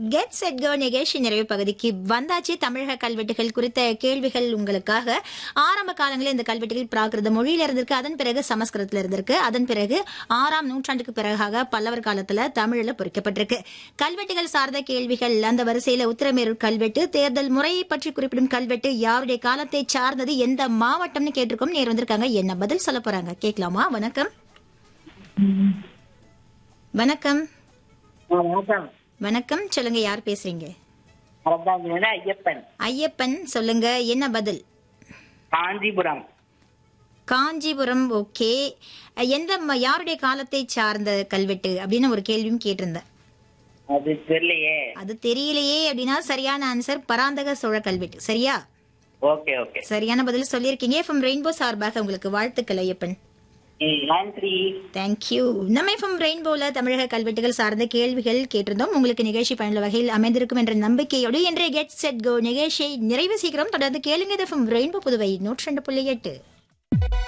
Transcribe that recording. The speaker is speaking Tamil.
கெட் செட் கோ நிகழ்ச்சி நிறைவு பகுதிக்கு வந்தாச்சு தமிழக கல்வெட்டுகள் குறித்த கேள்விகள் உங்களுக்காக ஆரம்ப காலங்களில் இந்த கல்வெட்டுகள் பிராகிருத மொழியில இருந்திருக்கு அதன் பிறகு சமஸ்கிருதத்துல இருந்திருக்கு அதன் பிறகு ஆறாம் நூற்றாண்டுக்கு பிறகாக பல்லவர் காலத்துல தமிழ்ல பொறிக்கப்பட்டிருக்கு கல்வெட்டுகள் சார்ந்த கேள்விகள் அந்த வரிசையில உத்திரமேரூர் கல்வெட்டு தேர்தல் முறையை பற்றி குறிப்பிடும் கல்வெட்டு யாருடைய காலத்தை சார்ந்தது எந்த மாவட்டம்னு கேட்டிருக்கோம் நேர் வந்திருக்காங்க என்ன பதில் சொல்ல போறாங்க கேட்கலாமா வணக்கம் வணக்கம் ஆ, வணக்கம் வணக்கம் சொல்லுங்க யார் பேசுறீங்க அரசாங்க ஐயப்பன் ஐயப்பன் சொல்லுங்க என்ன பதில் காஞ்சிபுரம் காஞ்சிபுரம் ஓகே எந்த ம- யாருடைய காலத்தை சார்ந்த கல்வெட்டு அப்படின்னு ஒரு கேள்வியும் கேட்டிருந்தேன் அது தெரியலையே அது தெரியலையே அப்படின்னா சரியான ஆன்சர் பராந்தக சோழ கல்வெட்டு சரியா ஓகே ஓகே சரியான பதில் சொல்லியிருக்கீங்க எஃப்எம் ரெயின்போ சார்பாக உங்களுக்கு வாழ்த்துக்கள் ஐயப்பன் ம், நன்றி தேங்க்யூ நம்ம எஃப்எம் ரெயின்போல தமிழக கல்வெட்டுகள் சார்ந்த கேள்விகள் கேட்டிருந்தோம் உங்களுக்கு நிகழ்ச்சி பயனுள்ள வகையில் அமைந்திருக்கும் என்ற நம்பிக்கையோடு இன்றைய கெட் செட் கோ நிகழ்ச்சியை நிறைவு செய்கிறோம் தொடர்ந்து கேளுங்க எஃப்எம் ரெயின்போ புதுவை நூற்றி ரெண்டு புள்ளி எட்டு